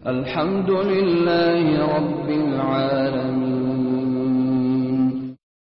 الحمد لله رب العالمين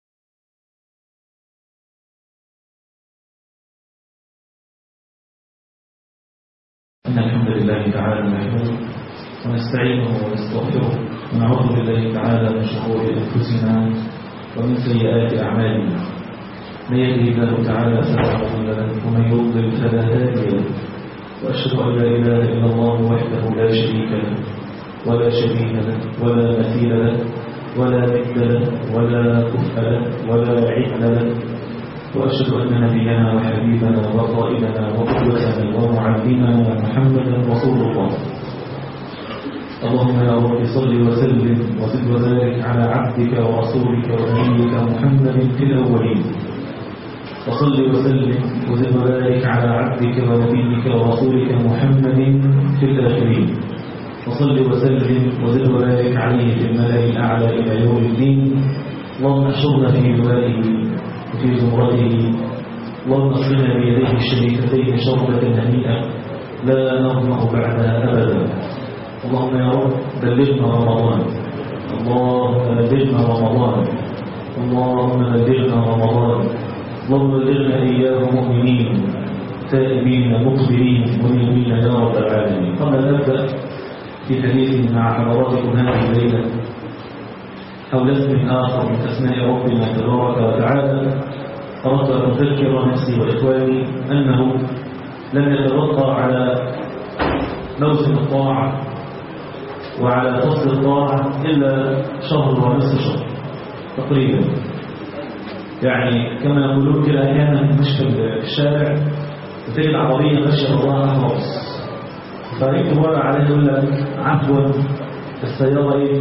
إن الحمد لله تعالى نحمده ونستعينه ونستغفره ونعوذ بالله تعالى من شرور أنفسنا ومن سيئات أعمالنا من يهده الله تعالى فلا مضل له ومن يضلل فلا هادي له وأشهد أن لا إله إلا الله وحده لا شريك له ولا شبيه له ولا مثيل له ولا ند له ولا كفء له ولا عدل له وأشهد أن نبينا وحبيبنا وقائدنا وقدوتنا ومعلمنا محمدا رسول الله اللهم يا رب صل وسلم وزد وبارك على عبدك ورسولك ونبيك محمد في الأولين وصل وسلم وزد وبارك على عبدك ونبيك ورسولك محمد في الآخرين وصل وسلم وزد وبارك عليه في الملأ الأعلى إلى يوم الدين اللهم احشرنا في لوائه وفي زمرته اللهم اسقنا بيديه الشريفتين شربة هنيئة لا نظمأ بعدها أبدا اللهم يا رب بلغنا رمضان اللهم بلغنا رمضان اللهم بلغنا رمضان اللهم بلغنا إياه مؤمنين تائبين مقبلين منيبين يا رب العالمين قبل أن نبدأ في حديث مع حضراتكم هذه الليلة حول اسم آخر من أسماء ربنا تبارك وتعالى أردت أن أذكر نفسي وإخواني أنه لم يتوقع على موسم الطاعة وعلى فصل الطاعة إلا شهر ونصف شهر تقريبا يعني كما يقولون كده أحيانا نمشي في الشارع وتجد العربية ماشية وراها أحرص فريق ورا عليه يقول لك عفوا السيارة إيه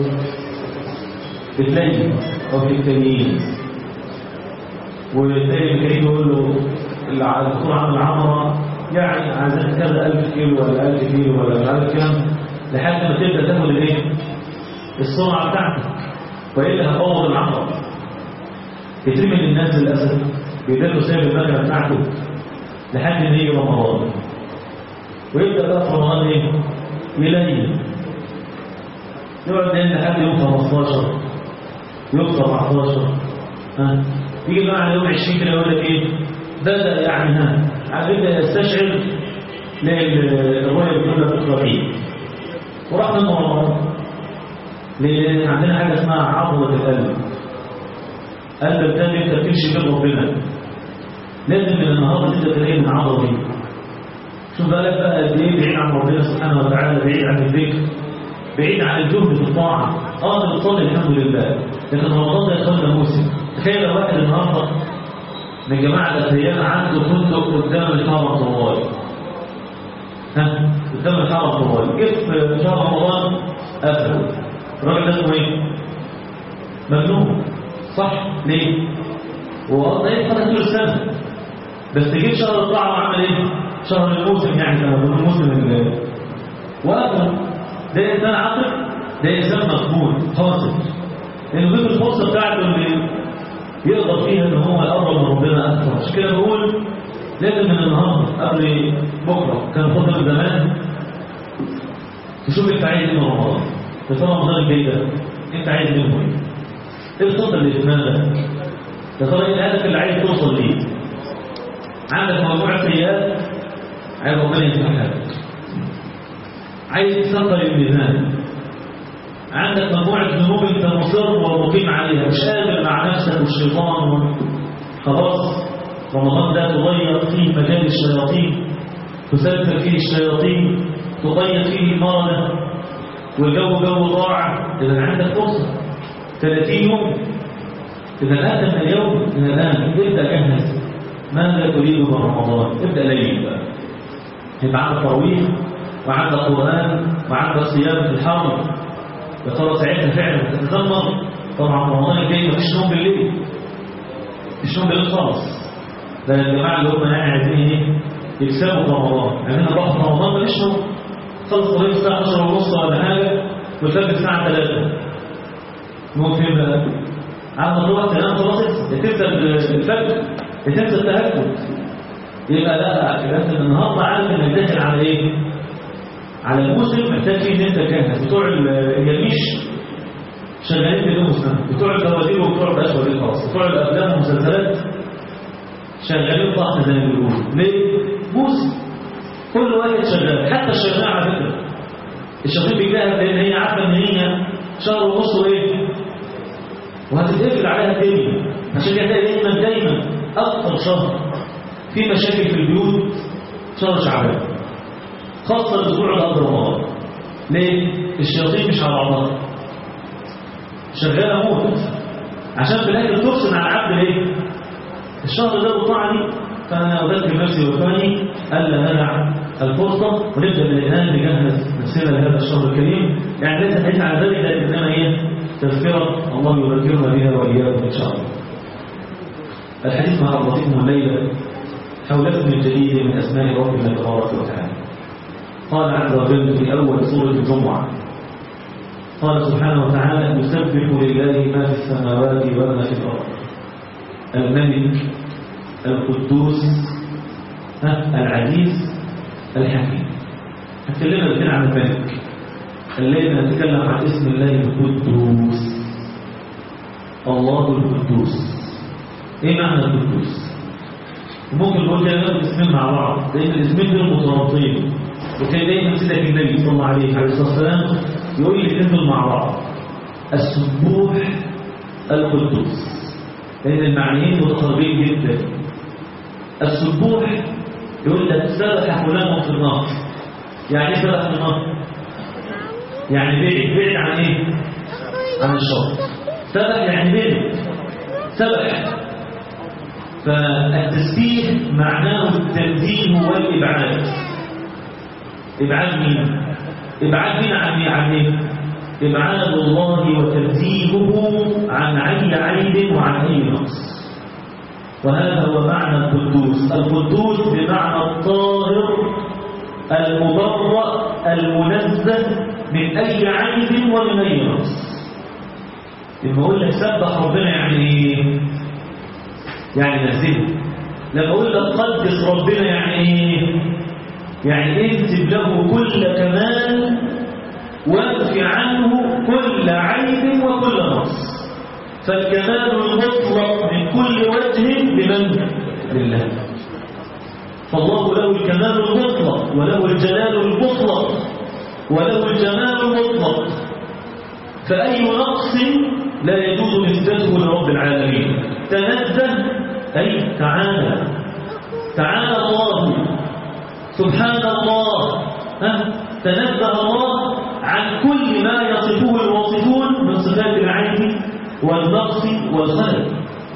بتلين أو بالتنين والتاني الكريم يقول له الدكتور عامل عمرة يعني عايزين كذا 1000 كيلو ولا 1000 كيلو ولا مش عارف كام لحد ما تبدا تاخد الايه؟ السرعه بتاعتك والا هتبوظ العمره كتير من الناس للاسف بيدلوا سايب المكنه بتاعته لحد ما يجي رمضان ويبدا بقى في رمضان ايه؟ يلين يقعد هنا لحد يوم 15 يوم 17 ها يجي بقى على يوم 20 كده يقول لك ايه؟ بدا يعني ها بدا يستشعر الرؤيه بتقول لك بكره عيد وراح من رمضان لان عندنا حاجه اسمها عضله القلب قلبك ده انت بتمشي بين ربنا لازم من النهارده تبدا تلاقي من العضله دي شوف بالك بقى قد ايه بعيد عن ربنا سبحانه وتعالى بعيد عن الذكر بعيد عن الجهد في الطاعه اه بتصلي الحمد لله لكن رمضان ده يخلق موسم تخيل لو واحد النهارده من جماعه الاثرياء عنده فندق قدام الحرم طوال ها قدام الحرم طوال جه في شهر رمضان قفل الراجل ده اسمه ايه؟ مجنون صح ليه؟ هو ايه خد طول السنه بس جه شهر الطاعه وعمل ايه؟ شهر الموسم يعني كما بيقولوا الموسم اللي وقفل ده انسان عاقل ده انسان مقبول قاصد لانه ضد الفرصه بتاعته اللي يقدر فيها ان هو يقرب من ربنا اكثر عشان كده بقول لازم من النهارده قبل بكره كان فضل زمان تشوف انت عايز ايه من رمضان في رمضان الجاي ده انت عايز منه ايه؟ ايه الخطه اللي في دماغك؟ يا ترى ايه الهدف اللي عايز توصل ليه؟ عندك مجموعه سيئات عايز ربنا يمسحها لك عايز تسطر الميزان عندك مجموعه ذنوب انت مصر ومقيم عليها مش قادر مع نفسك والشيطان خلاص رمضان ده تغير فيه مجال الشياطين تسلسل فيه الشياطين تقيد فيه المرضى والجو جو ضاع إذا عندك فرصة 30 يوم إذا الآن من اليوم من الآن ابدأ جهز ماذا تريد من رمضان ابدأ ليل بقى يبقى عندك تراويح وعندك قرآن وعندك صيام في الحرم يا ترى ساعتها فعلا تتذمر طبعا رمضان الجاي مفيش نوم بالليل مفيش نوم بالليل خالص ده الجماعة اللي هم يعني عايزين ايه يكسبوا في رمضان عايزين نروح في رمضان مفيش نوم خلص طريق الساعة 10 ونص ولا حاجة والفجر الساعة 3 نوم فين بقى؟ عندك تروح تنام خلاص تبدأ الفجر تنسى التهجد يبقى لا يبقى انت النهارده عارف انك داخل على ايه؟ على موسم محتاج فيه ان انت شغالين بدون مسلم بتوع الفوازير وبتوع الاشهر خلاص بتوع الافلام والمسلسلات شغالين طحن زي ما بيقولوا ليه؟ موسم كل واحد شغال حتى الشغال على فكره الشغال بيجاهد لان هي عارفه ان هي شهر ونص وايه؟ وهتتقفل عليها تاني عشان كده دايما دايما اكثر شهر في مشاكل في البيوت شهر شعبان خاصه الاسبوع ده قبل رمضان ليه؟ الشياطين مش على بعضها شغاله موت عشان في الاخر تفصل عن العبد ليه؟ الشهر ده بالطاعه دي فانا اذكر نفسي واخواني الا ندع الفرصه ونبدا من الان نجهز نفسنا لهذا الشهر الكريم يعني ليس حديث على ذلك لكنما هي تذكره الله يذكرنا بها واياكم ان شاء الله. الحديث مع حضراتكم الليله حول اسم جديد من اسماء ربنا تبارك وتعالى. قال عز وجل في اول سوره الجمعه قال سبحانه وتعالى يسبح لله ما في السماوات وما في الارض الملك القدوس العزيز الحكيم هتكلمنا الاثنين عن الملك الليله نتكلم عن اسم الله القدوس الله القدوس ايه معنى القدوس ممكن نقول كده ناخد اسمين مع بعض لان الاسمين دول مترابطين وكان دايما سيدك النبي صلى الله عليه الصلاه والسلام يقول لي الاثنين مع بعض السبوح القدوس لان المعنيين متقاربين جدا السبوح يقول لك سبح فلان في النار يعني ايه سبح في النار يعني بعد بعد عن ايه عن الشر سبح يعني بعد سبح فالتسبيح معناه التنزيه والابعاد ابعاد مين ابعاد مين عن عن ايه ابعاد الله وتنزيهه عن اي عيب وعن اي نقص وهذا هو معنى القدوس القدوس بمعنى الطاهر المبرأ المنزه من أي عيب ومن أي نقص لما أقول لك سبح ربنا يعني إيه؟ يعني نزهه لما أقول لك قدس ربنا يعني إيه؟ يعني انسب له كل كمال وانفي عنه كل عيب وكل نقص فالكمال المطلق من كل وجه لمن؟ لله فالله له الكمال المطلق وله الجلال المطلق وله الجمال المطلق فأي نقص لا يجوز نسبته لرب العالمين تنزه أي تعالى تعالى الله سبحان الله ها؟ تنزه الله عن كل ما يصفه الواصفون من صفات العين والنقص والخلل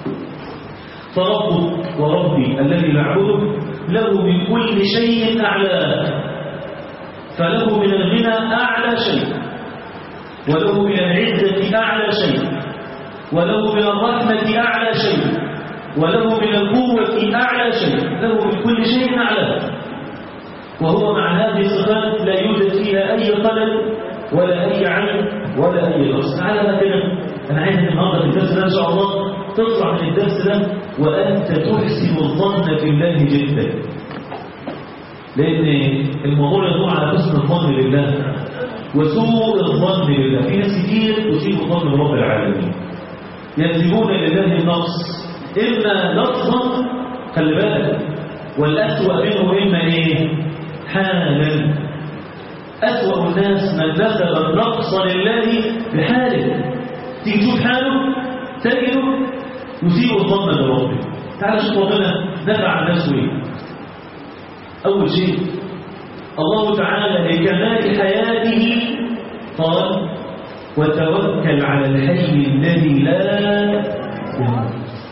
فربك وربي الذي نعبده له من كل شيء أعلى فله من الغنى أعلى شيء وله من العزة أعلى شيء وله من الرحمة أعلى شيء وله من القوة أعلى شيء له من كل شيء أعلى وهو مع هذه الصفات لا يوجد فيها أي خلل ولا أي عيب ولا أي نقص على هكذا أنا عايز النهارده في الدرس ده إن شاء الله تطلع من الدرس ده وأنت تحسن الظن في الله جدا لأن الموضوع يدور على حسن الظن لله وسوء الظن بالله في ناس كتير تسيء الظن برب العالمين ينسبون لله النقص إما لفظا خلي بالك والأسوأ منه إما إيه حالا أسوأ الناس من نسب النقص لله بحاله تيجي تشوف حاله تجده يسيء الظن بربه تعال شوف ربنا نفع عن نفسه ايه أول شيء الله تعالى لكمال حياته قال وتوكل على الحي الذي لا يموت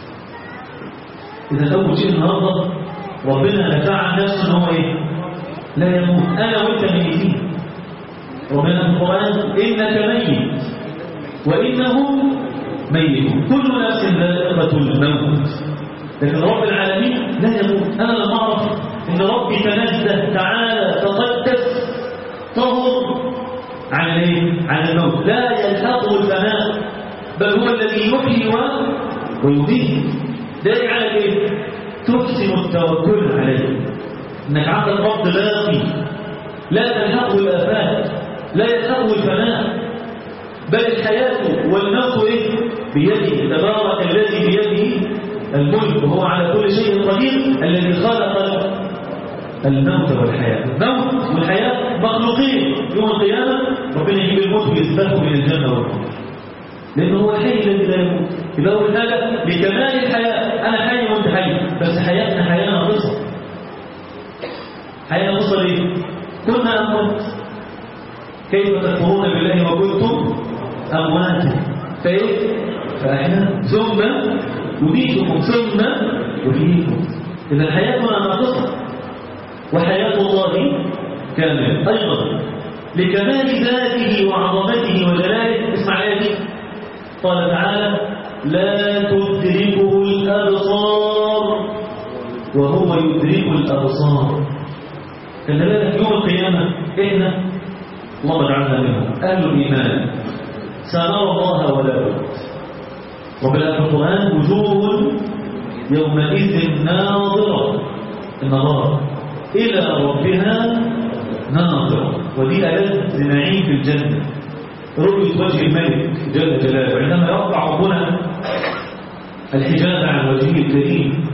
إذا أول شيء النهارده ربنا نفع عن نفسه إن هو إيه؟ لا يموت أنا وأنت ميتين ربنا في القرآن إنك ميت وإنهم ميتون كل نفس ذائقة الموت لكن رب العالمين لا يموت أنا لما أعرف إن ربي تنزه تعالى تقدس طهر عن الايه؟ عن الموت لا يلحقه الفناء بل هو الذي يحيي ويميت داعي على ايه؟ تحسن التوكل عليه انك عندك رب باقي لا تلحقه الافات لا يلحقه الفناء بل الحياة والموت إيه؟ بيده تبارك الذي بيده الملك وهو على كل شيء قدير الذي خلق الموت والحياة الموت والحياة مخلوقين يوم القيامة ربنا يجيب الموت ويثبته من الجنة والنار لأنه هو الحي الذي لا يموت يبقى أول حاجة لكمال الحياة أنا حي وأنت حي بس حياتنا حياة ناقصة حياة ناقصة ليه؟ كنا أموات كيف تكفرون بالله وكنتم أمواتا فإيه؟ فأحنا ثم يميتكم ثم يحييكم إذا حياتنا ناقصة وحياة الله كاملة أيضا لكمال ذاته وعظمته وجلاله اسمع الآية دي قال تعالى لا تدركه الأبصار وهو يدرك الأبصار خلي بالك يوم القيامة إحنا اللهم اجعلنا منهم أهل الإيمان سنرى الله ولا بد وبالآية القرآن وجوه يومئذ ناظرة النظارة إلى ربها ناظرة ودي ألذ نعيم في الجنة رؤية وجه الملك جل جلاله عندما يرفع ربنا الحجاب عن وجهه الكريم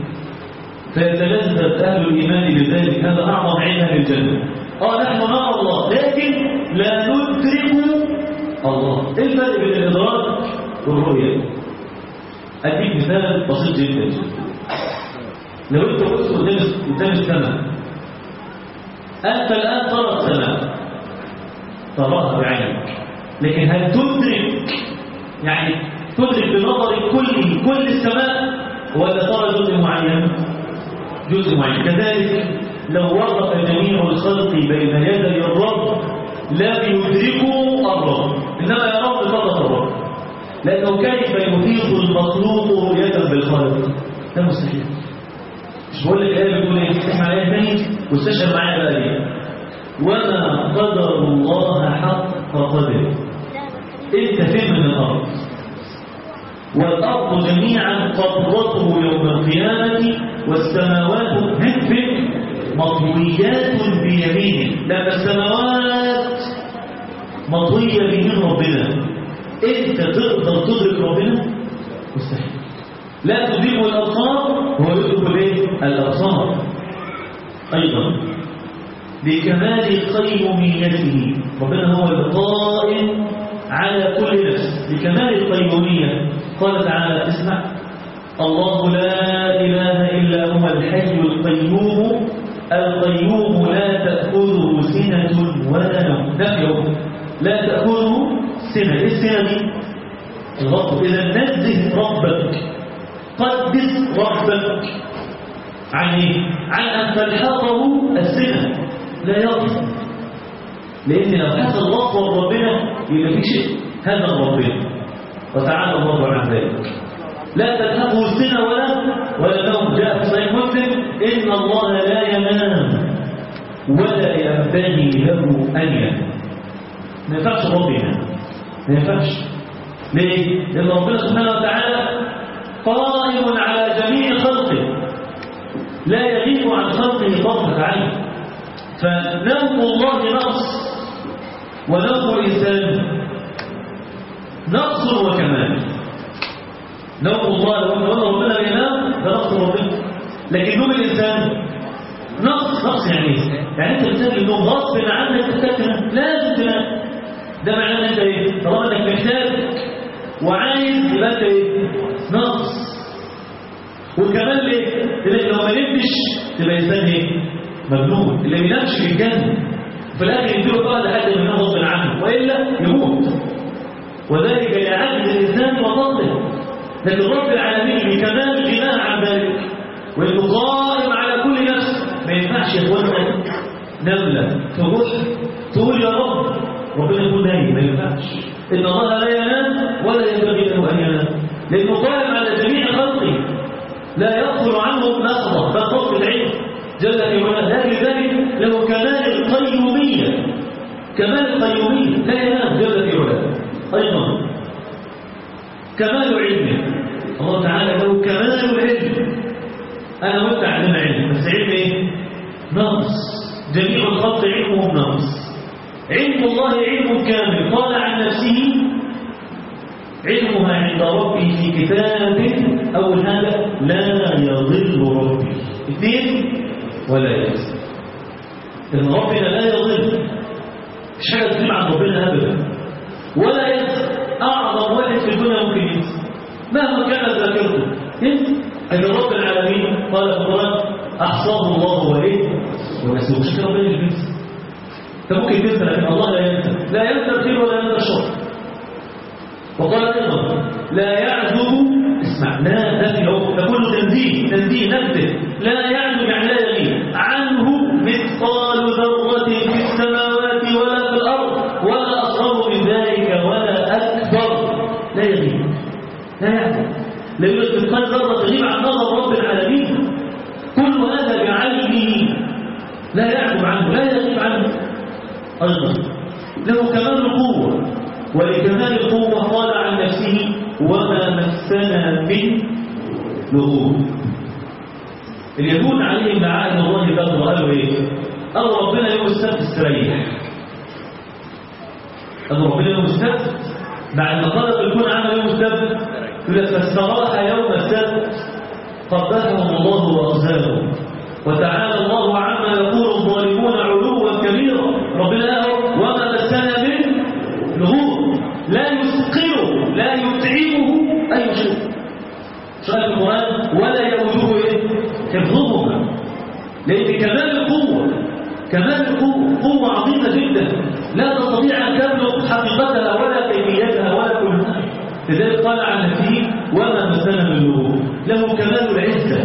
فيتلذذ أهل الإيمان بذلك هذا أعظم عين للجنة آه نحن نرى الله لكن لا ندرك الله إيه الفرق بين الإدراك والرؤية أديك مثال بسيط جدا لو أنت وقفت قدام قدام السماء أنت الآن ترى السماء تراها بعينك لكن هل تدرك يعني تدرك بنظرك كله كل السماء ولا ترى جزء معين جزء معين كذلك لو وقف جميع الخلق بين يدي الرب لم يدركوا الرب انما يرون فقط الرب لانه كيف يحيط المخلوق رؤيه بالخالق ده مستحيل مش بقول لك الايه بتقول ايه اسمع الايه تاني واستشهد معايا بقى ليه وما قدر الله حق قدره انت فين من الارض والارض جميعا قبضته يوم القيامه والسماوات هتفك مطويات بيمينه لان السماوات مطويه بيمين ربنا انت تقدر تدرك ربنا مستحيل لا تدركه الابصار هو يدرك الايه الابصار ايضا لكمال قيوميته ربنا هو القائم على كل نفس لكمال القيوميه قال تعالى اسمع الله لا اله الا هو الحي القيوم القيوم لا تاخذه سنه ولا نوم نفيه لا تاخذه سنه ايه السنه دي الغضب اذا نزه ربك قدس ربك عن ايه؟ عن ان تلحقه السنه لا يغفر لان لو حصل غفر ربنا يبقى في شيء هذا ربنا وتعالى الله عن ذلك لا تلحقه السنه ولا ولا نوم جاء في صحيح مسلم ان الله لا ينام ولا ينبغي له ان ينام ما ينفعش ربنا ما ينفعش ليه؟ لأن ربنا سبحانه وتعالى قائم على جميع خلقه لا يغيب عن خلقه طرفة عين فنوم الله نقص ونوم الإنسان نقص وكمال نوم الله لو أن ربنا ينام ده نقص ربنا لكن نوم الإنسان نقص نقص يعني ايه؟ يعني انت بتسال النوم غصب عنك تحتاج تنام لازم تنام ده معناه ان انت ايه؟ طالما انك محتاج وعايز يبقى انت ايه؟ نقص وكمان ليه؟ لان لو ما نمتش تبقى انسان ايه؟ مجنون اللي ما بينامش في الجنه في الاخر يديله بقى لحد ما ينام غصب عنه والا يموت وذلك لعجز الانسان وفضله لكن رب العالمين بكمال غناه عن ذلك وانه قائم على كل نفس ما ينفعش يا اخوانا نمله تروح تقول يا رب ربنا يكون نايم ما ينفعش ان الله لا ينام ولا ينبغي له ان ينام لانه قائم على جميع خلقه لا يغفل عنه لحظه بل فضل العلم جل في علاه لكن ذلك له كمال القيوميه كمال القيوميه لا ينام جل في علاه ايضا كمال علمه الله تعالى له كمال العلم انا وانت عندنا علم بس علم ايه ناقص جميع الخلق علمهم ناقص علم الله علم كامل قال عن نفسه علمها عند ربي في كتاب أول حاجة لا يضل ربي اثنين ولا ينسى إن ربنا لا يضل مش حاجة تغيب عن ربنا أبدا ولا ينسى أعظم واحد في الدنيا ممكن ينسى مهما كانت ذاكرته ينسى أن رب العالمين قال في القرآن أحصاه الله وإيه ونسوه مش كده ربنا ينسى أنت ممكن تنسى لكن الله لا ينسى لا ينسى الخير ولا ينسى الشر وقال أيضا لا يعزب اسمع لا نفي هو ده كله تنزيه تنزيه نفسه لا يعزب يعني لا يغيب عنه مثقال ذرة في السماوات ولا في الأرض ولا أصغر من ذلك ولا أكبر لا يغيب لا يعزب لا يوجد مثقال ذرة تغيب عن نظر رب العالمين كل هذا بعلمه لا يعزب عنه لا يغيب عنه أيضا له كمال القوة ولكمال القوة قال عن نفسه وما مسنا من لغوب اليهود عليهم لعائن الله بدر قالوا ايه قالوا ربنا يوم السبت استريح قالوا ربنا يوم السبت بعد ما خلق الكون عمل يوم السبت يقول لك فاستراح يوم السبت قبلهم الله واخزاهم وتعالى الله عما يقول الظالمون علوا كبيرا ربنا قال وما مسنا من لغوب لا يثقله لا يتعبه اي شيء سؤال القران ولا يؤوده ايه حفظهما لان كمال القوه كمال القوه قوه عظيمه جدا لا تستطيع ان تبلغ حقيقتها ولا كيفيتها ولا كلها لذلك قال عن نفسه وما مسنا من لغوب له كمال العزه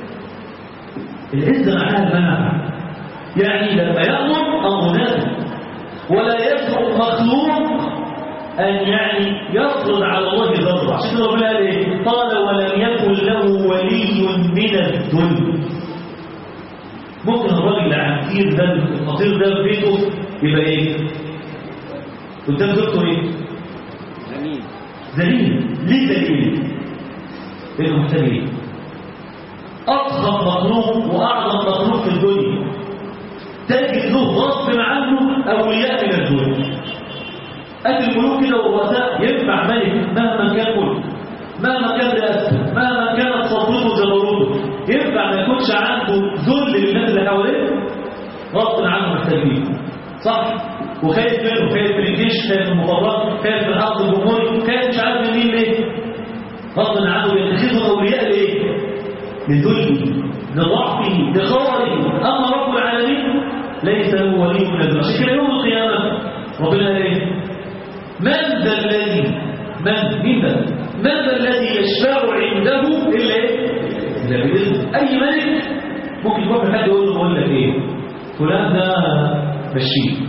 العزه معناها المنع يعني لما يامر امر نافذ ولا يسرق مخلوق أن يعني يفرض على الله ضربة عشان كده ربنا قال إيه؟ قال ولم يكن له ولي من الذل ممكن الراجل العنتير ده الخطير ده في بيته يبقى إيه؟ قدام زوجته إيه؟ جميل ذليل ليه ذليل؟ لأنه محتاج إيه؟ أضخم مخلوق وأعظم مخلوق في الدنيا تجد له غصب عنه أولياء من الدنيا أهل الملوك كده والرؤساء ينفع ملك مهما كان ملك مهما كان رئاسته مهما كانت سلطته وجبروته ينفع ما يكونش عنده ذل للناس اللي حواليه غصب عنه محتاجين صح وخايف منه خايف من الجيش خايف من المخابرات خايف من الحق الجمهوري خايف مش عارف من مين ليه غصب عنه يتخذوا اولياء ليه لذله لضعفه لخوره اما رب العالمين ليس هو ولي من الذل عشان كده يوم القيامه ربنا قال ايه من ذا الذي من مين ده من ذا الذي يشفع عنده الا ايه الا باذنه اي ملك ممكن يروح لحد يقول له بقول لك ايه فلان ده مشيه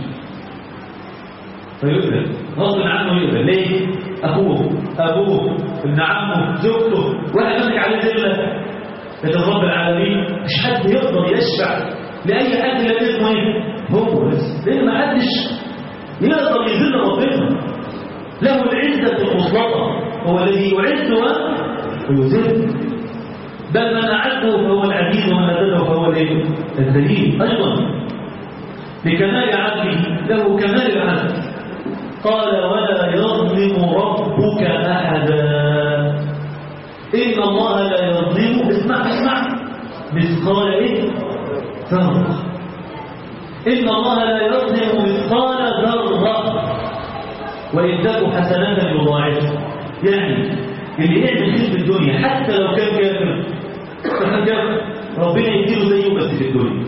فيقبل غصب عنه يقبل ليه اخوه ابوه ابن عمه زوجته واحد ماسك عليه ذله لكن رب العالمين مش حد يقدر يشفع لاي حد لا اسمه ايه هو بس لان ما حدش يقدر يذل ربنا له العزة المطلقة هو الذي يعز ويذل بل من أعزه فهو العزيز ومن أذله فهو الايه؟ الذليل أيضا لكمال عدله له كمال العدل قال ولا يظلم ربك أحدا إن الله لا يظلم اسمع اسمع مثقال إيه؟ ذرة إن الله لا يظلم مثقال ذرة وإن تك حسنة يضاعفها يعني اللي يعمل خير في الدنيا حتى لو كان كافر كان كافر ربنا يديله زيه بس في الدنيا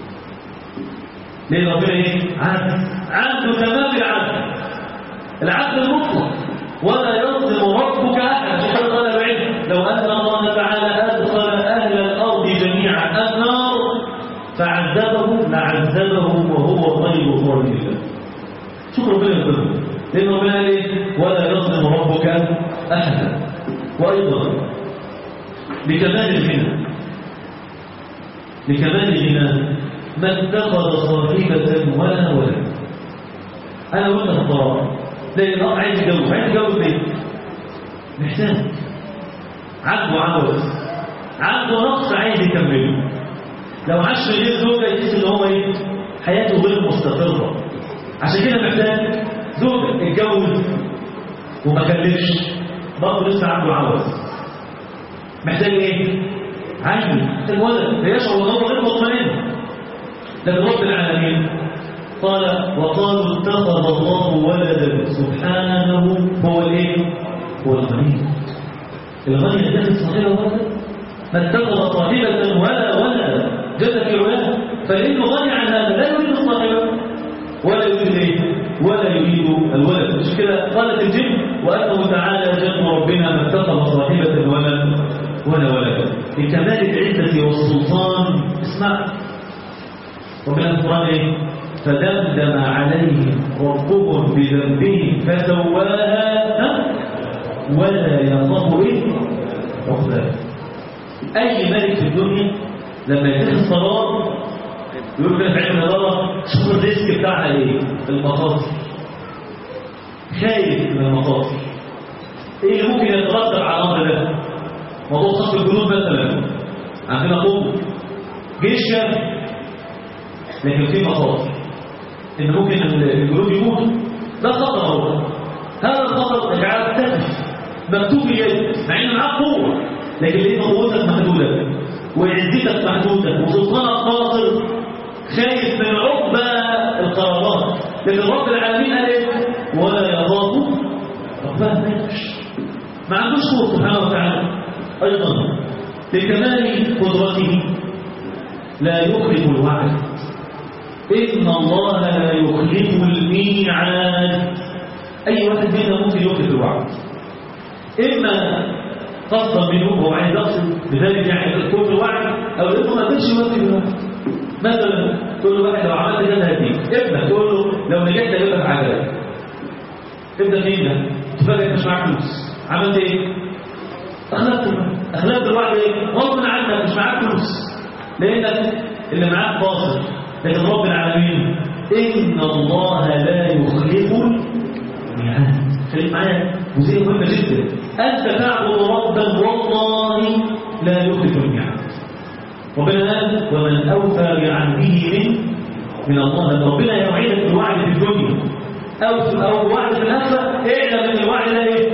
لأن ربنا إيه؟ عدل عنده تمام العدل العدل المطلق ولا يظلم ربك أحد في قال العلم لو أن الله تعالى أدخل أهل الأرض جميعا النار فعذبهم لعذبهم وهو غير ظالم الله شوف ربنا يقول لأن ربنا قال إيه؟ ولا يظلم ربك أحدا وأيضا لكمال الغنى لكمال الغنى ما اتخذ صاحبة ولا ولد أنا وأنت الطلاق لأن الأخ عايز يتجوز عايز يتجوز ليه؟ محتاج عنده عوز عنده نقص عايز يكمله لو عاش من غير زوجة يحس إن هو إيه؟ حياته غير مستقرة عشان كده محتاج زوجة اتجوز وما كلفش برضه لسه عنده عوز محتاج ايه؟ عين محتاج ولد فيشعر انه غير مطمئن لكن رب العالمين قال وقالوا اتخذ الله ولدا سبحانه هو الايه؟ هو الغني الغني يتخذ صغيرة ولدا ما اتخذ صاحبة ولا ولدا جل في علاه فإنه غني عن هذا لا يريد الصاحبة ولا يريد ايه؟ ولا يريد الولد مش كده قالت الجن وأنه تعالى جد ربنا ما اتخذ صاحبة ولا ولا ولدا لكمال العزة والسلطان اسمع ربنا القرآن ايه فدمدم عليهم ربهم بذنبهم فسواها ولا يخاف ايه عقباها اي ملك في الدنيا لما يتخذ قرار يقول لك في علم الاداره شوف الريسك بتاعها ايه المخاطر خايف من المخاطر ايه اللي ممكن يترتب على الامر ده موضوع خط الجنود مثلا عندنا قوه جيش كامل لكن في مخاطر ان ممكن الجنود يموتوا ده خطر هو هذا الخطر اجعل تقف مكتوب اليد مع ان معاك قوه لكن لقيت قوتك محدوده وعزتك محدوده وسلطانك قاصر خايف من عقبى القرارات لكن رب العالمين قال ايه ولا يخاف عقباها ما يخافش ما عندوش قوه سبحانه وتعالى ايضا لكمال قدرته لا يخلف الوعد إن الله لا يخلف الميعاد أي واحد منا ممكن يخلف الوعد إما قصدا منه هو عايز يقصد بذلك يعني كل الوعد أو إنه ما قدرش يوفي الوعد مثلا تقول له واحد لو عملت كذا هديك ابنك تقول له لو نجحت اجيب لك عجله ابدا مين ده؟ تفاجئ مش معاك فلوس عملت ايه؟ اخلفت اخلفت الوعد ايه؟ غصب عنك مش معاك فلوس لانك اللي معاك باطل لكن رب العالمين إن الله لا يخلف الميعاد خليك معايا جزئية مهمة جدا أنت تعبد ربا والله لا يخلف الميعاد ربنا قال ومن أوفى بعهده من من الله ربنا يوعدك الوعد في الدنيا أو أو وعد في الآخرة اعلم أن الوعد ده إيه؟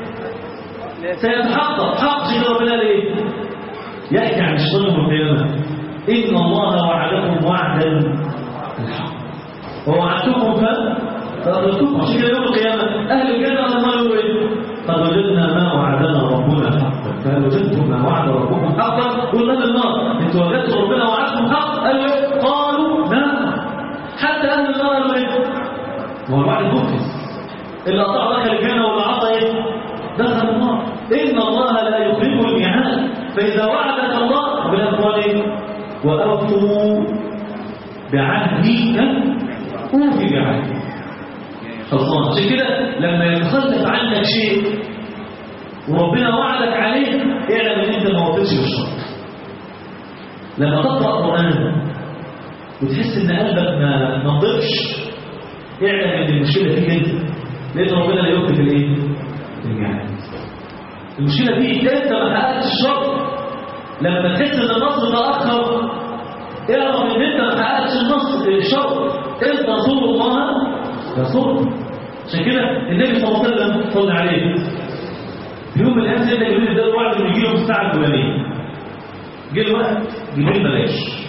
سيتحقق حق شيء ربنا ليه؟ يحكي عن الشيطان يوم القيامة إن الله وعدكم وعدا الحق ووعدتكم فأخذتكم عشان كده يوم القيامة أهل الجنة ما يقولوا إيه؟ قد وجدنا ما وعدنا ربنا حقا فهل وجدتم ما وعد ربكم حقا؟ قلنا للنار انتوا وجدتوا ربنا وعدكم حق قالوا إيه؟ قالوا نعم حتى أهل النار قالوا إيه؟ ما هو الوعد مفلس اللي أطاع دخل الجنة واللي عصى إيه؟ دخل النار إن الله لا يخلف الميعاد فإذا وعدك الله ربنا إيه؟ وأوفوا بعهدي أوفي بعهدي خلصان عشان كده لما يتخلف عنك شيء وربنا وعدك عليه اعلم ان انت ما وفيتش بالشرط لما تقرا قران وتحس ان قلبك ما ما نضجش اعلم ان المشكله فيك انت لان ربنا لا يكتب الايه؟ الميعاد المشكله فيك انت ما حققتش الشرط لما تحس ان النصر تاخر اعرف ان انت ما حققتش النصر الشرط انت تنصر الله ينصرك عشان كده النبي صلى الله عليه وسلم صلى عليه في يوم من الايام سيدنا جبريل ده الوعد انه يجي له في الساعه الفلانيه جه الوقت جبريل بلاش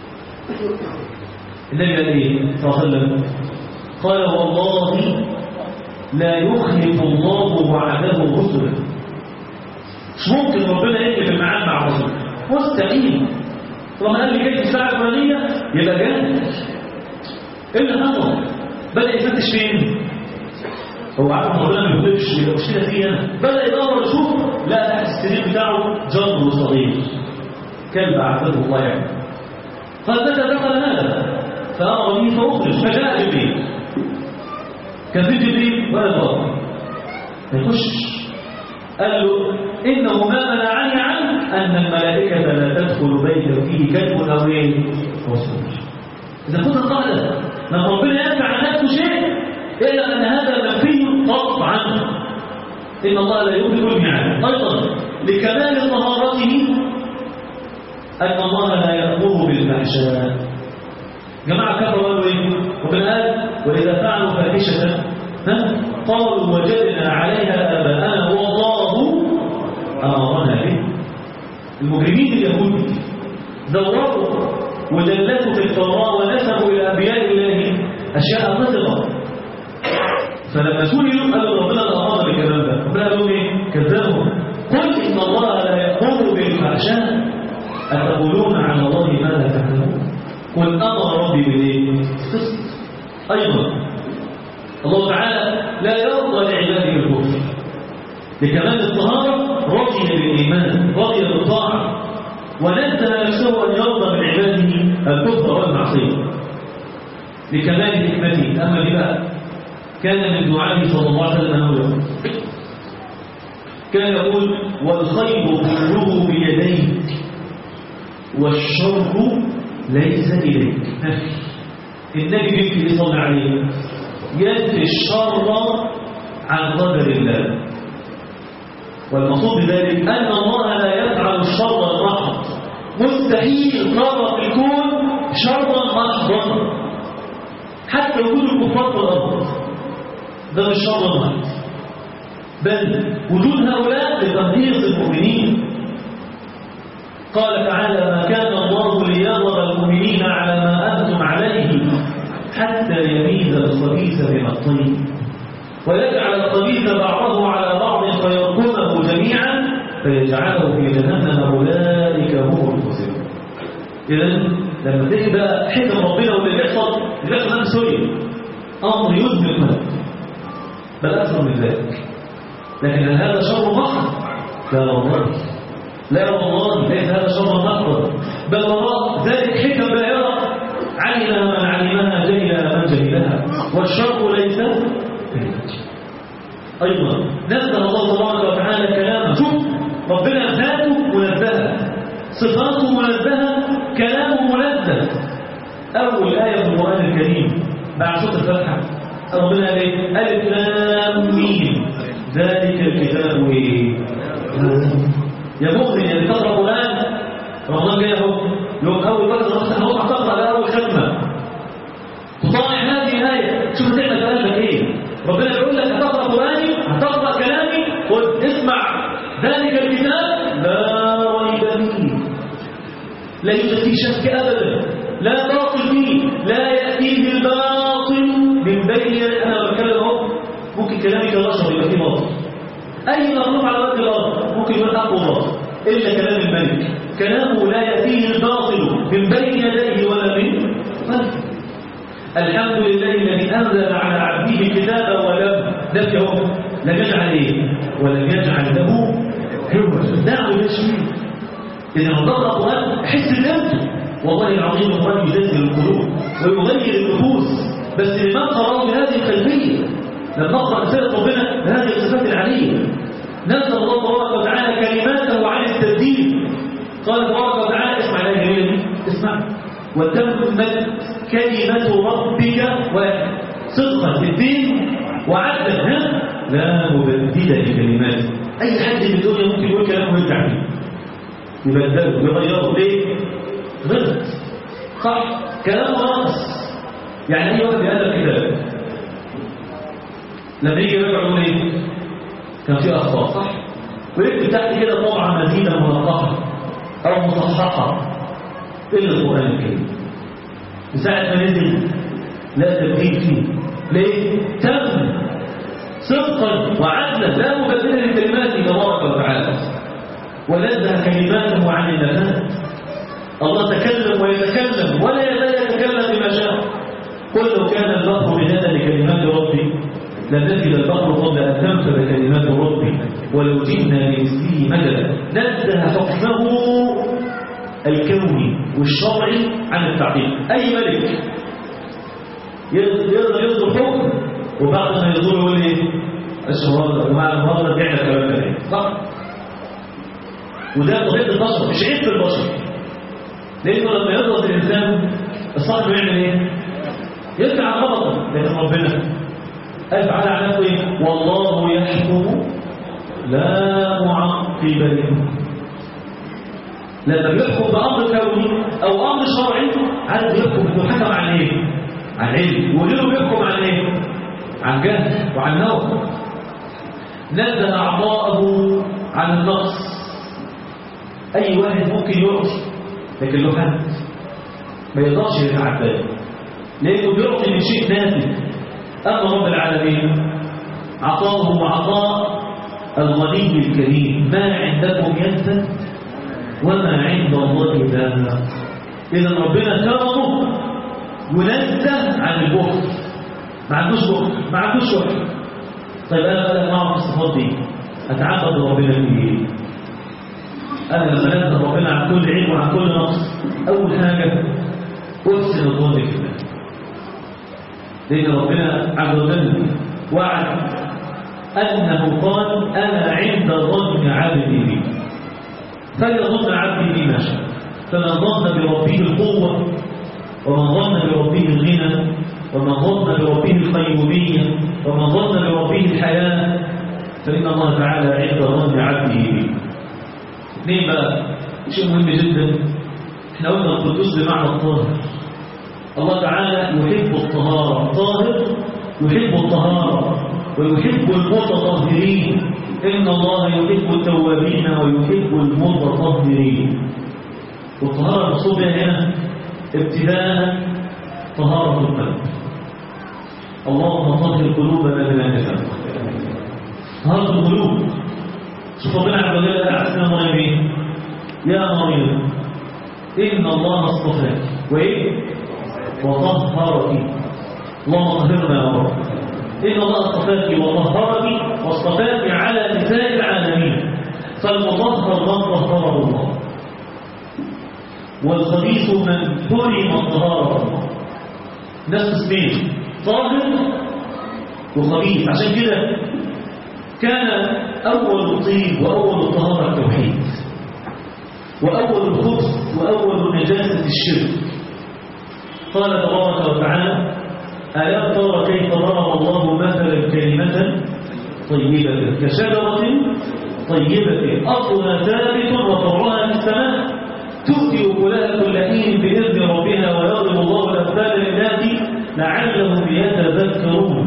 النبي قال ايه صلى الله عليه وسلم قال والله لا يخلف الله وعده رسله مش ممكن ربنا يكتب الميعاد مع الرسول مستحيل طالما قال لي جاي في الساعه الفلانيه يبقى جاي ايه اللي حصل بدا يفتش فين هو عارف ربنا ما بيقولش يبقى مشكله فيه انا بدا يدور يشوف لا تحت السرير بتاعه جر صغير كلب اعبده الله يعني قال متى دخل هذا فامر به فاخرج فجاء جبريل كان في جبريل ولا باطل ما يخشش قال له إنه ما منعني عنه أن الملائكة لا تدخل بيتا فيه كلب أو إيه رسول إذا كنت قال لما ربنا ينفع عن نفسه شيء إلا أن هذا منفي قطعا إن الله لا يخلف الميعاد أيضا لكمال طهارته أن الله لا يأمر بالفحشاء جماعة كفروا قالوا إيه؟ ربنا قال وإذا فعلوا فاحشة ها قالوا وجدنا عليها آباءنا والله أمرنا به المجرمين اليهود دوروا ودلتوا في التوراة ونسبوا إلى أنبياء الله أشياء قذرة فلما سئلوا قالوا ربنا لا أمر بالكلام ده ربنا قالوا إيه؟ كذبوا قل إن الله لا يأمر بالفحشاء أتقولون على الله ما لا تعلمون قل أمر ربي بالإيه؟ بالقسط أيضا الله تعالى لا يرضى لعباده الكفر لكمال الطهارة رضي بالإيمان رضي بالطاعة ونزل نفسه أن يرضى من عباده الكفر والمعصية لكمال حكمته أما بقى كان من دعائه صلى الله عليه وسلم أنه كان يقول والخير كله بيديك والشر ليس إليك النبي بيكي يصلي عليه ينفي الشر عن قدر الله والمقصود بذلك أن الله لا يفعل الشر المحض مستحيل قرر في الكون شرا محضا حتى وجود الكفار في الأرض ده مش شر محض بل وجود هؤلاء لتمحيص المؤمنين قال تعالى ما كان الله ليظهر المؤمنين على ما أنتم عليه حتى يميز الخبيث من الطيب ويجعل الخبيث بعضه على بعض فيركمه جميعا فيجعله في جهنم أولئك هم الخاسرون إذا لما تيجي بقى حكم ربنا واللي بيحصل اللي بيحصل في سوريا أمر يذهب القلب بل أكثر من ذلك لكن هل هذا شر محض؟ لا والله لا والله ليس هذا شر محض بل وراء ذلك حكم بالغة علم من علمها جهل من جهلها والشر ليس أيضا نزل الله تبارك وتعالى كلامه شوف ربنا ذاته منزهة صفاته منزهة كلامه منزه أول آية في القرآن الكريم بعد سورة الفاتحة ربنا قال ايه؟ ألف لام ميم ذلك الكتاب ايه؟ يا مؤمن اللي تقرأ قرآن رمضان جاي اهو يوم أول فترة اهو هتقرأ على أول ختمة تطالع هذه الآية شوف تعمل في قلبك ايه؟ ربنا يقول لك هتقرأ قرآني هتقرأ كلامي قل اسمع ذلك الكتاب لا ريب فيه لا يوجد فيه شك أبدا لا باطل فيه لا يأتيه الباطل من بين أنا بتكلم اهو ممكن كلامي كبشر يبقى فيه باطل أي مخلوق على وجه الأرض ممكن يقول حق الله إلا كلام الملك كلامه لا يأتيه الباطل من بين يديه ولا من خلفه الحمد لله الذي أنزل على عبده الكتاب ولم نفيه لم يجعل إيه ولم يجعل له عوجا دعوة تشميل إذا من ضغط القرآن حس بنفسه والله العظيم القرآن يزلزل القلوب ويغير النفوس بس لمن قرأوا بهذه الخلفية لما نقرأ رسالة ربنا بهذه الصفات العالية نزل الله تبارك وتعالى كلماته عن التبديل قال تبارك وتعالى اسمع الآية الجميلة دي اسمع وتمت كلمة ربك صدقا في الدين وعدلا ها لا مبدل لكلماته أي حد في الدنيا ممكن يقول كلام ويرجع فيه يبدله يغيره ليه؟ غلط صح كلام ناقص يعني أي واحد بيألف كتاب لما يجي يرجع يقول ايه؟ كان في أخطاء صح؟ ويكتب تحت كده طبعة مدينة منقحة أو مصححة إلا القرآن الكريم ساعة ما نزل لا تبديل فيه ليه؟ تم صدقا وعدلا لا مبدل لكلماته تبارك وتعالى ونزه كلماته عن النفاذ الله تكلم ويتكلم ولا يزال يتكلم بما شاء قل لو كان البحر مدادا لكلمات ربي لنفذ البحر قبل ان تنفذ كلمات ربي ولو جئنا بمثله مددا نزه حكمه الكوني والشرعي عن التعقيد أي ملك يقدر يصدر حكم وبعد ما يصدر يقول ايه الشهادة ومع المهارة بيعمل كلام ده صح وده طبيعة البشر مش عيب في البشر لأنه لما يغلط الإنسان الصاحب يعمل ايه؟ يرجع عن غلطه لكن ربنا قال تعالى على نفسه ايه؟ والله يحكم لا معقب لحكمه لما بيحكم بأمر كوني أو أمر شرعي عاد بيحكم إنه حكم عن إيه؟ عن علم وغيره بيحكم عن إيه؟ عن جهل وعن هوى نزه عطاءه عن النقص اي واحد ممكن يعطي لكن له حد ما يقدرش يتعداه لانه بيعطي من شيء نافذ اما رب العالمين عطاؤه عطاء الغني الكريم ما عندكم ينفد وما عند الله ذهب اذا ربنا كرمه ينزه عن البخل ما عندوش بخل ما عندوش وحي طيب انا بقى ما اعرف الصفات دي اتعبد ربنا في ايه انا لما نزه ربنا عن كل عيب وعن كل نقص اول حاجه احسن الظن في الله لان ربنا عز وجل وعد انه قال انا عند ظن عبدي بي فليظن عبدي بي ما شاء فمن ظن بربه القوه ومن ظن بربه الغنى ومن ظن بربه القيوميه ومن ظن بربه الحياه فان الله تعالى عند ظن عبده به اثنين بقى شيء مهم جدا احنا قلنا القدوس بمعنى الطاهر الله تعالى يحب الطهاره الطاهر يحب الطهاره ويحب المتطهرين ان الله يحب التوابين ويحب المتطهرين والطهاره المقصود بها هنا ابتداء طهاره القلب اللهم طهر قلوبنا من النفاق طهاره القلوب شوف ربنا عز وجل قال على مريم يا مريم ان الله اصطفاك وايه وطهرك اللهم طهرنا يا رب ان الله اصطفاك وطهرك واصطفاك على نساء العالمين فالمطهر من طهره الله والخبيث من حرم طهاره الله نفس اسمين طاهر وخبيث عشان كده كان أول الطيب وأول الطهارة التوحيد وأول الخبث وأول نجاسة الشرك قال تبارك وتعالى ألا ترى كيف ضرب الله مثلا كلمة طيبة كشجرة طيبة أصلها ثابت وفرعها في السماء تؤتي أكلها كل حين بإذن ربها ويضرب الله الأمثال للناس لعلهم يتذكرون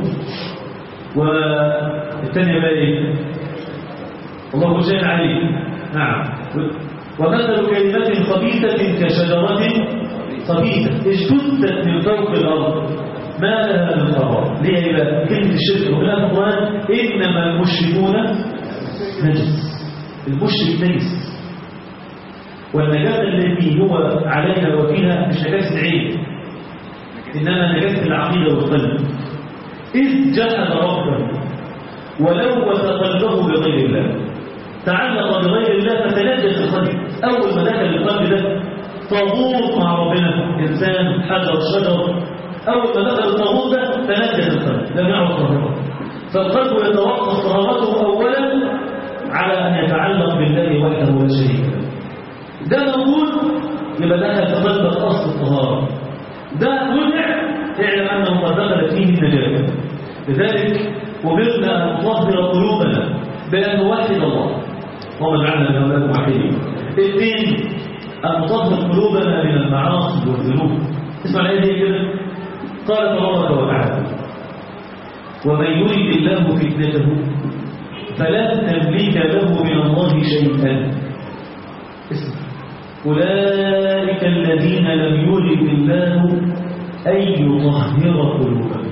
والثانية بقى إيه؟ الله جل عليه نعم ومثل كلمة خبيثة كشجرة خبيثة اجتثت من فوق الأرض ما لها من قرار ليه يبقى كلمة الشرك وقلنا في القرآن إنما المشركون نجس المشرك نجس والنجاة التي هو علينا وفيها مش نجاسة عين إنما نجاسة العقيدة والقلب إذ جحد ربه ولوث قلبه بغير الله تعلق بغير الله فتنجس القلب أول ما دخل القلب ده طاغوت مع ربنا إنسان حجر شجر أول ما دخل الطاغوت ده تنجس القلب لم يعرف طهارته فالقلب يتوقف طهارته أولا على أن يتعلق بالله وحده لا شريك له ده موجود يبقى دخل في قلبك أصل الطهارة ده منع اعلم أنه قد دخل فيه النجاة لذلك أمرنا أن نطهر قلوبنا بأن نوحد الله وما جعلنا من أولاد موحدين اثنين أن نطهر قلوبنا من المعاصي والذنوب اسمع الآية دي كده قال تبارك وتعالى ومن يريد الله فتنته فلن تملك له من الله شيئا اسمع أولئك الذين لم يرد الله أن يطهر قلوبهم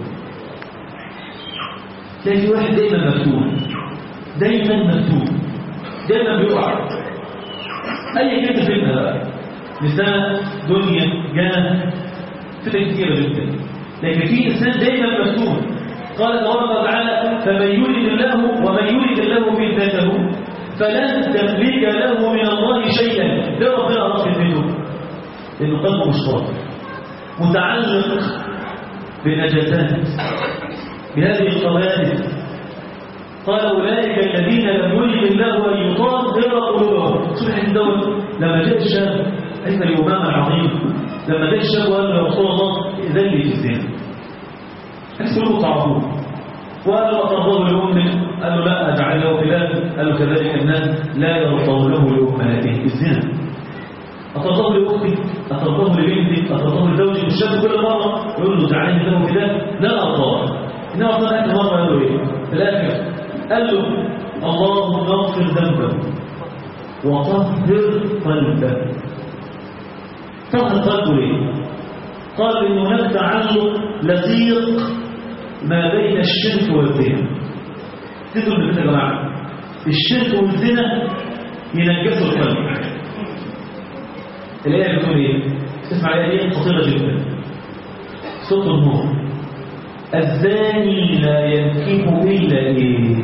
تلاقي في واحد دايما مفتون دايما مفتون دايما بيقع اي كده فتنه بقى نساء دنيا جاه فتن كتيره جدا لكن في انسان دايما مفتون قال تبارك وتعالى فمن يريد الله ومن يريد الله فتنته فلن تملك له من الله شيئا ده ربنا الله فتنته لانه قلبه مش طاهر متعلق بنجاسات بهذه القوارث قال أولئك الذين لم يرد الله أن يطهر قلوبهم سبحان الدول لما جاء الشاب عند الإمام العظيم لما جاء الشاب وقال له رسول الله إذن لي في الزنا أسألوا تعرفوه وقال له أترضاه لأمه قال له لا أجعل له خلاف قال له كذلك الناس لا يرضوا له لأمهاتهم الزنا أترضاه لأختك أترضاه لبنتك أترضاه لزوجك الشاب كل مرة يقول له تعالى له خلاف لا أرضاه إنما صلى الله مرة قال له إيه في الآخر قال له اللهم اغفر ذنبه وطهر قلبه طهر قلبه ليه قال إن هناك تعلق لزيق ما بين الشرك والزنا تدروا من يا جماعة الشرك والزنا ينجسوا القلب الآية بتقول إيه؟ اسمع الآية دي خطيرة جدا صوت النور الزاني لا ينكح إلا إيه؟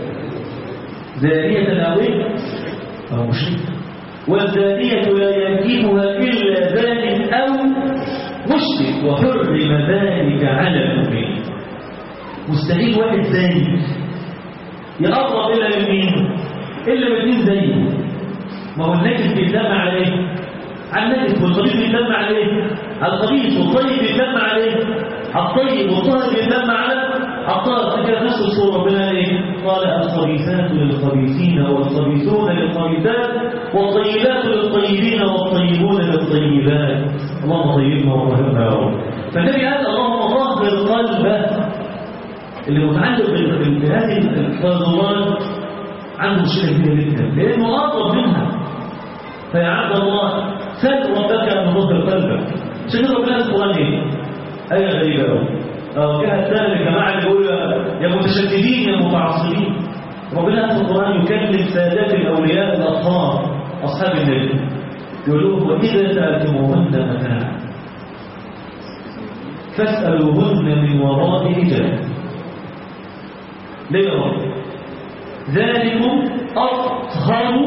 زانية أو إيه؟ أو مشرك والزانية لا ينكحها إلا زان أو مشرك وحرم ذلك على المؤمنين مستحيل واحد زاني يقرب إلى يمين إلا باتنين زيه ما هو النجس بيتلم على إيه؟ على النجس والخبيث بيتلم على إيه؟ على الخبيث والطيب بيتلم على إيه؟ على الطيب والطاهر بيتلم على الطاهر فكرة نفس الصورة ربنا إيه؟ قال الخبيثات للخبيثين والخبيثون للخبيثات والطيبات للطيبين والطيبون للطيبات اللهم طيبنا وطهرنا يا رب فالنبي قال اللهم طهر قلبه اللي متعلق بهذه الفاضلات عنده مشكله كبيره جدا لانه اقرب منها فيا عبد الله سل ربك ان يطهر قلبك عشان كده ربنا القران ايه؟ ايه غريبه قوي اه جهه ثانيه الجماعه اللي بيقولوا يا متشددين يا متعصبين ربنا في القران يكلم سادات الاولياء الاطهار اصحاب النبي يقول لهم واذا سالتموهن متاعا فاسالوهن من وراء حجاب ليه يا رب ذلكم أطهر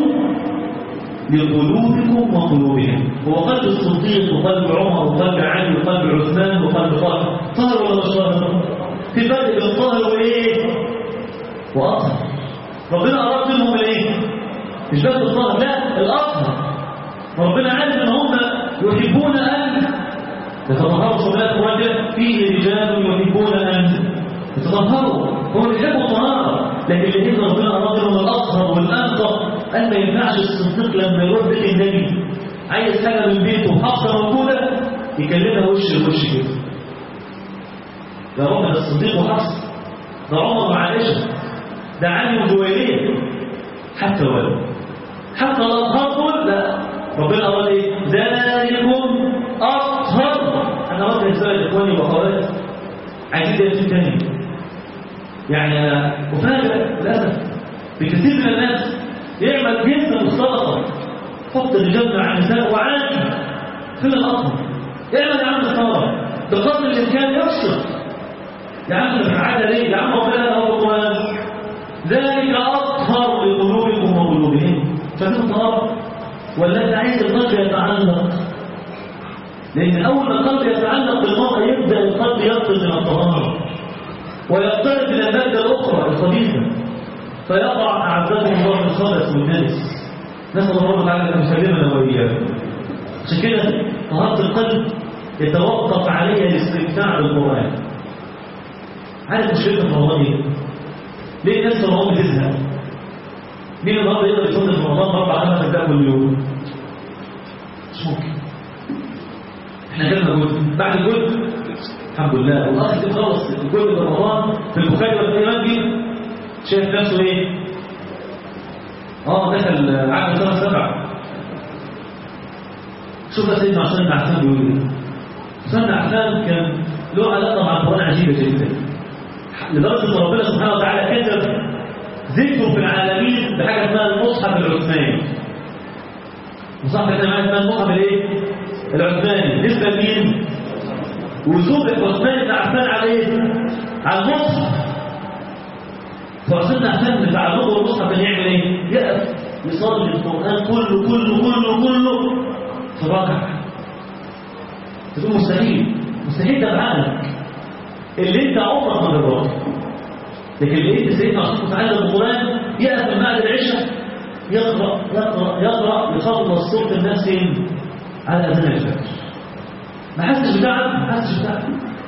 لقلوبكم وقلوبهم هو قلب الصديق وقلب عمر وقلب علي وقلب عثمان وقلب طاهر طاهر ولا مش طاهر في فرق بين طاهر وايه واطهر ربنا اراد منهم الايه مش بس الطاهر لا الاطهر ربنا عارف ان هم يحبون ان يتطهروا صلاه القران فيه رجال يحبون ان يتطهروا هم بيحبوا الطهاره لكن اللي ربنا اراد منهم الاطهر والانقى قال ما ينفعش الصديق لما يروح بيت النبي عايز حاجه من بيته حفصه موجوده يكلمها وش لوش كده ده رب ده الصديق وحفصه ده عمر وعائشه ده علي وجويريه حتى ولد حتى الاطهار دول لا ربنا قال ايه ذلكم اطهر انا قلت رساله اخواني واخواتي عايزين ده تاني يعني انا افاجئ للاسف بكثير من الناس يعمل جدا السلطه حط الرجال مع النساء وعادي فين الاطهر اعمل يا عم الثوره بقدر الامكان يفصل يا عم العاده ليه يا عم ربنا له القران ذلك اطهر لقلوبكم وقلوبهم فمن طهاره ولا انت عايز القلب يتعلق لان اول ما القلب يتعلق بالمرأة يبدا القلب يفقد من الطهاره ويقترب الى الماده الاخرى الخبيثه فيقع اعزكم الله الخبث والنجس نسال الله تعالى ان يسلمنا واياكم عشان كده طهاره القلب يتوقف عليها الاستمتاع بالقران عارف مشكلتنا في رمضان ايه؟ ليه الناس في رمضان بتزهق؟ مين النهارده يقدر يصلي في رمضان اربع خمس اجزاء كل يوم؟ مش ممكن احنا جالنا جزء بعد الجزء الحمد لله والاخ اللي خلص الجزء في رمضان في البخاري والايمان دي شايف نفسه ايه؟ اه دخل عام سنه سبعه شوف سيدنا عثمان بن عفان بيقول ايه؟ عثمان بن عفان كان له علاقه مع القران عجيبه جدا لدرجه ان ربنا سبحانه وتعالى كتب ذكره في العالمين بحاجه اسمها المصحف العثماني مصحف كده معايا اسمها المصحف الايه؟ العثماني نسبه لمين؟ وجوب عثمان بن عفان على ايه؟ على المصحف فعثمان بن عفان بتعلقه المصحف كان يعمل ايه؟ يقف يصلي القران كله كله كله كله في ركعه تقول مستحيل مستحيل ده بعقلك اللي انت عمرك ما جربته لكن اللي انت سيدنا عشان متعلم القران يقف من بعد العشاء يقرا يقرا يقرا يخلص صوت الناس فين؟ على اذان الفجر ما حسش بتعب ما حسش بتعب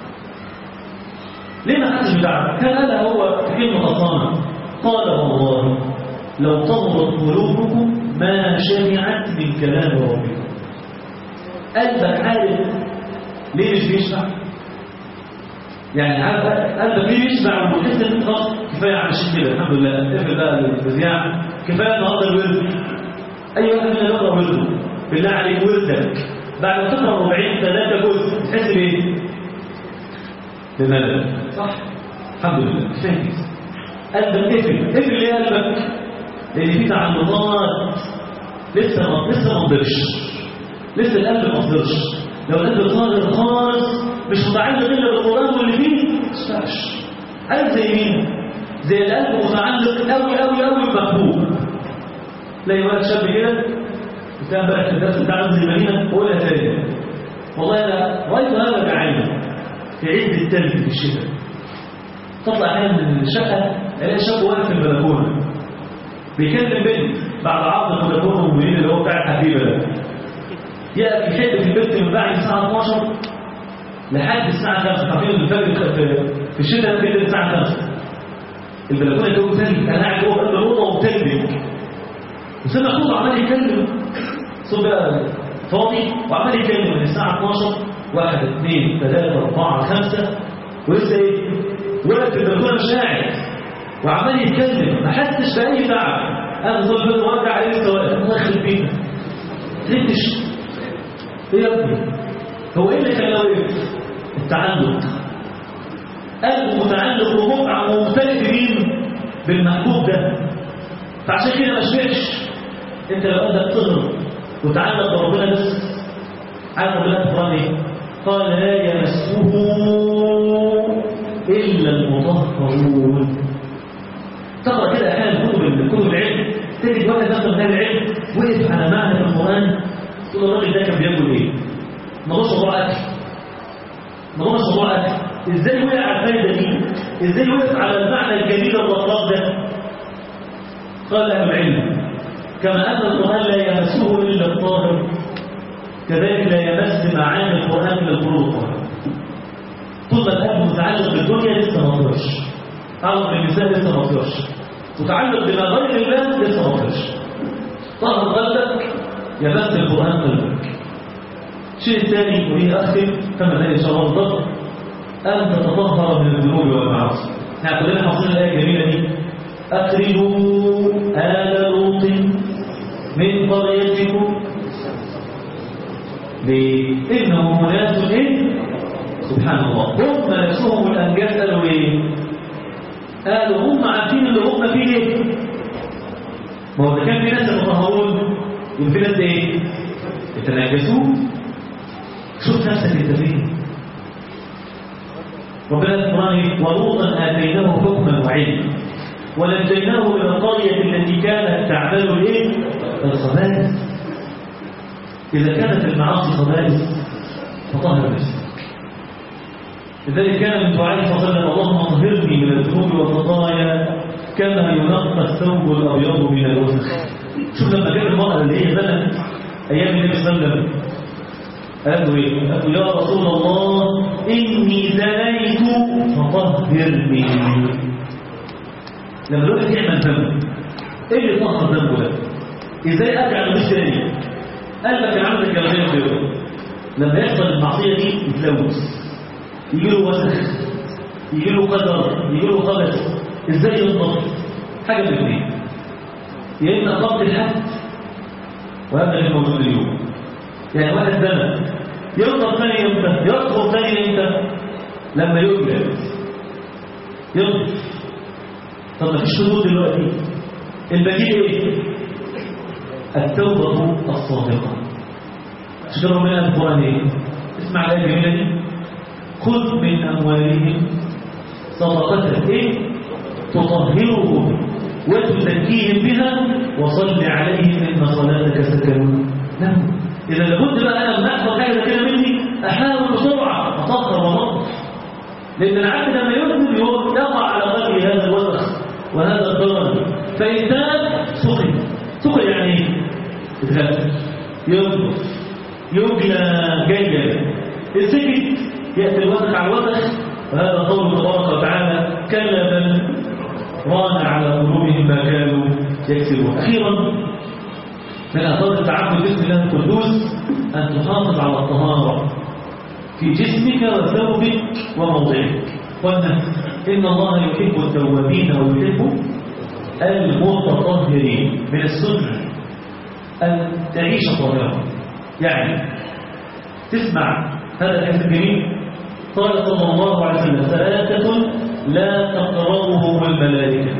ليه ما حسش بتعب؟ كان قالها هو في كلمه خلصانه قال والله لو طهرت قلوبكم ما شبعت من كلام ربكم قلبك عارف ليه مش بيشبع يعني عارف قلبك ليه يشبع وتحس ان خلاص كفايه عايشين كده الحمد لله اقفل بقى البذياع كفايه النهارده الورد اي واحد منا يقرا ورده بالله عليك وردك بعد ما تقرا 40 ثلاثه جزء تحس بايه؟ بملل صح الحمد لله كفايه قلبك اقفل اقفل ليه قلبك؟ لان في تعلقات لسه ما لسه ما نضجش لسه القلب ما نضجش لو القلب صادر خالص مش متعلق الا بالقران واللي فيه ما ينفعش عارف زي مين؟ زي القلب متعلق قوي قوي قوي بمحبوب تلاقي ولد شاب كده كان بقى في الدرس بتاع رمز المدينه قولها تاني والله انا رايت هذا بعيني في عز التلج في الشتاء تطلع احيانا من الشقه الاقي شاب واقف في البلكونه بيكلم بنت بعد عرض البلكونه المبين اللي هو بتاع الحبيبه ده يأتي يحب في البنت من بعد الساعه 12 لحد الساعه 5 عارفين الفجر في الشتاء بين الساعه 5 البلكونه اللي هو ثلج انا قاعد جوه قلب الاوضه وبتلج وسمع صوت عمال يتكلم صوت بقى فاضي وعمال يتكلم من الساعه 12 واحد اثنين ثلاثة أربعة خمسة ولسه إيه؟ واقف في البلكونة مش قاعد وعمال يتكلم ما حسش بأي تعب أنا صوت الفجر وارجع عليه لسه واقف الله يخرب بينا تنتش إيه يا ابني؟ هو إيه اللي كان واقف؟ التعلق قلبه متعلق بمتعة وممتلئ بمين؟ بالمحبوب ده فعشان كده ما شبعش انت لو قلبك تغرب وتعلق بربنا بس عارف ربنا في القران ايه؟ قال لا يمسه الا المطهرون تقرا كده احيانا كتب كتب العلم تجد واحد دخل من العلم وقف على معنى في القران تقول الراجل ده كان بياكل ايه؟ ما هوش موضوع اكل ما هوش موضوع اكل ازاي وقع على الفايده دي؟ ازاي وقف على المعنى الجميل اللطاف ده؟ قال أهل العلم كما أن القرآن لا يمسه إلا الطاهر كذلك لا يمس معاني القرآن إلا القلوب الطاهر طول ما القلب متعلق بالدنيا لسه ما طلعش تعلق بالنساء لسه ما طلعش متعلق بما غير الله لسه ما طلعش طهر قلبك يمس القرآن قلبك الشيء الثاني وهي أختم كما ذلك إن شاء الله بالضبط أن تتطهر من الذنوب والمعاصي احنا كلنا حافظين الآية الجميلة دي أخرجوا آل لوط من قريتكم إنهم أناس إيه؟ سبحان الله هم نفسهم الأنجاز قالوا إيه؟ قالوا هم عارفين اللي هم فيه إيه؟ ما هو ده كان في ناس يتطهرون يبقى في ناس إيه؟ يتناجسون شوف نفسك أنت فين ربنا سبحانه ولوطا آتيناه حكما وعلما ونجيناه من القرية التي كانت تعمل الايه؟ الخبائث إذا كانت المعاصي خبائث فطهر نفسك لذلك كان من دعائه صلى الله عليه وسلم اللهم طهرني من الذنوب والخطايا كما ينقى الثوب الأبيض من الوسخ شوف لما جاب المرأة اللي هي بنت أيام النبي صلى الله عليه وسلم قال له ايه؟ قال له يا رسول الله إني زنيت فطهرني لما الواحد يعمل ذنب ايه اللي طهر ذنبه ده ازاي ارجع لمش تاني قلبك كان عندك جلاليه بيضاء لما يحصل المعصيه دي يتلوث يجي له وسخ يجي له قدر يجي له خبث ازاي ينضبط حاجه من الاثنين يا اما ضبط الحد وهذا اللي موجود اليوم يعني واحد زمن ينضب ثاني امتى يطهر ثاني امتى لما يوجد ينضب طب ما فيش حدود دلوقتي البديل ايه التوبه الصادقه شكرا ربنا القران ايه اسمع الايه الجميله دي خذ من اموالهم صدقه ايه تطهرهم وتزكيهم بها وصل عليهم ان صلاتك سكن لهم اذا لابد بقى انا لما احفظ حاجه كده مني احاول بسرعه اطهر وانظف لان العبد لما يذنب يقع على قلبه هذا الوسخ وهذا الضرر فإن تاب سقي سقي يعني ايه؟ يتغفل ينظف يجلى جيدا السكت يأتي الوسخ على الوسخ وهذا قول تبارك وتعالى كلا بل ران على قلوبهم ما كانوا يكسبون أخيرا من أثار التعبد باسم الله القدوس أن تحافظ على الطهارة في جسمك وثوبك وموضعك قلنا إن الله يحب التوابين ويحب المتطهرين من السنة أن تعيش طاهرا يعني تسمع هذا الحديث الجميل قال صلى الله عليه وسلم ثلاثة لا تقربهم الملائكة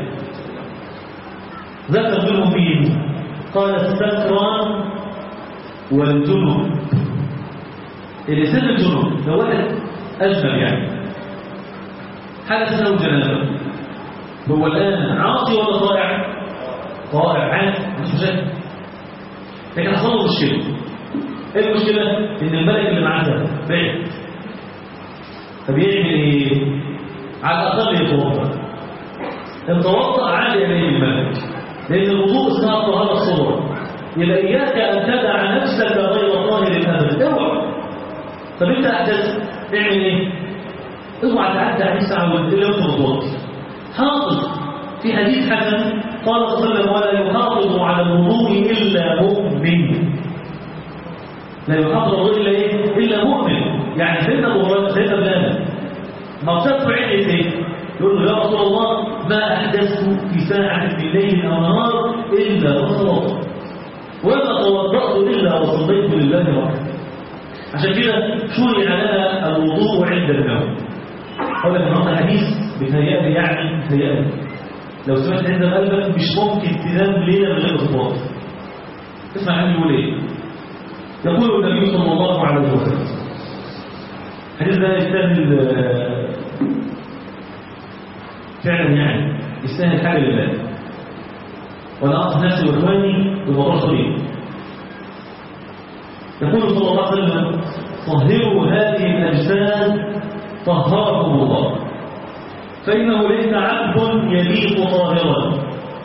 ذكر منهم مين قال السكران والجنب الإنسان الجنب لو واحد أجمل يعني حدث له جنابه هو الآن عاصي ولا طائع؟ طائع عادي مش مشاكل لكن حصل له مشكلة ايه المشكلة؟ إن الملك اللي معاه ده بعيد فبيعمل ايه؟ على الأقل يتوضأ التوضأ عالي إليه الملك لأن الوضوء اسمها الطهارة الصغرى يبقى إياك أن تدع نفسك غير طاهر أبدا اوعى طب أنت أحدث اعمل إيه؟ اوعى تعدي عليه ساعة إلا وأنت متوضأ حافظ في حديث حسن قال صلى الله عليه وسلم ولا يحافظ على الوضوء إلا مؤمن لا يحافظ على الوضوء إلا إيه؟ إلا مؤمن يعني سيدنا أبو هريرة سيدنا بلال مقصد عين ايه يقول له يا رسول الله ما احدثت في ساعه من ليل او نهار الا وصلاه وما توضات الا وصليت لله وحده عشان كده شرع لنا الوضوء عند النوم اقول لك النهارده حديث بتهيألي يعني بتهيألي لو سمعت عند قلبك مش ممكن تنام ليله من غير خطوات اسمع عني يقول ايه يقول النبي صلى الله عليه وسلم الحديث ده يستاهل فعلا يعني يستاهل حاجه لله وانا اقصد نفسي واخواني بموضوع صغير يقول صلى الله عليه وسلم طهروا هذه الاجساد طهركم الله فانه ليس عبد يليق طاهرا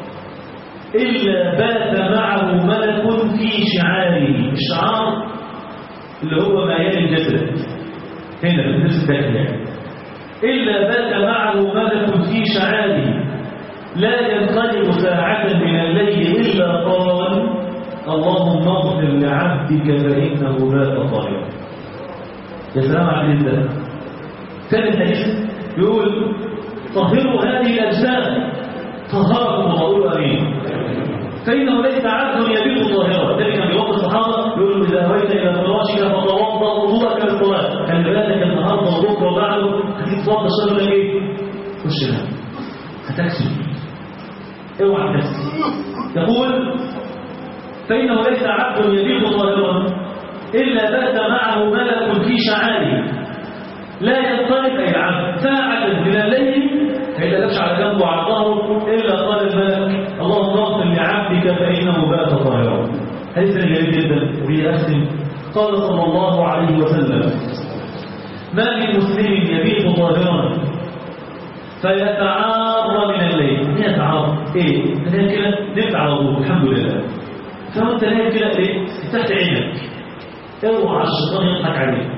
الا بات معه ملك في شعاره الشعار اللي هو ما يلي الجسد هنا في نفس الداخل يعني إلا بات معه ملك في شعاره لا ينقلب ساعة من الليل إلا قال اللهم اغفر لعبدك فإنه بات طاهرا يا سلام على الله ثاني الحديث يقول طهروا هذه الأجسام طهركم الله أمين فإنه ليس عبد يبيت طاهرا ذلك كان بيوقف الصحابة يقول إذا أويت إلى فراشك فتوضأ وضوءك للصلاة خلي بالك النهارده وبكره وبعده هتتوضأ شغلك إيه؟ خش نام هتكسب اوعى تكسب يقول فإنه ليس عبد يبيت طاهرا إلا بات معه ملك في شعاره لا ينطلق أي العبد ساعة من الليل فإذا لبش على جنبه على ظهره إلا قال الملك اللهم اغفر لعبدك فإنه بات طاهرا حديث جميل جدا وبيأختم قال صلى الله عليه وسلم ما من مسلم يبيت طاهرا فيتعار من الليل مين يتعار؟ ايه؟ تنام كده نمت على وضوء الحمد لله فانت نايم كده ايه؟ تحت عينك اوعى الشيطان يضحك عليك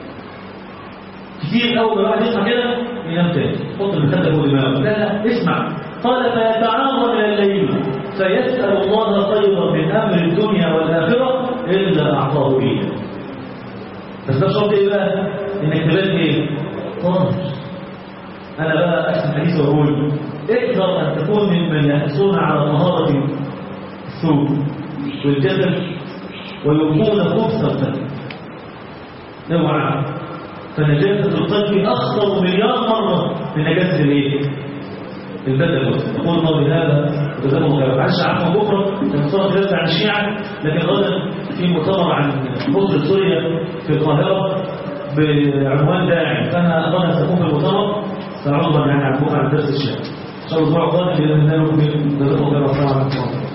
كتير اول ما الواحد يصحى كده ينام تاني حط المخده فوق دماغه لا لا اسمع قال فيتعار من الليل فيسأل الله خيرا من أمر الدنيا والآخرة إلا أعطاه إياه بس ده شرط إيه بقى؟ إنك تبان إيه؟ طاهر أنا بقى أحسن حديث وأقول اقدر أن تكون ممن يحرصون على طهارة الثوب والجسد ويكون خبث القلب اوعى فنجاسة القلب أخطر مليار مرة من نجاسة الإيه؟ البدن نقول قولي هذا وجزاكم الله خير معلش عفوا بكره سنصور دراسه عن الشيعه لكن غدا في مؤتمر عن مصر سوريا في القاهره بعنوان داعي فانا غدا ساكون في المؤتمر ساعرض يعني عن بكره عن درس الشيعه ان شاء الله الاسبوع القادم باذن الله جزاكم الله خير والسلام عليكم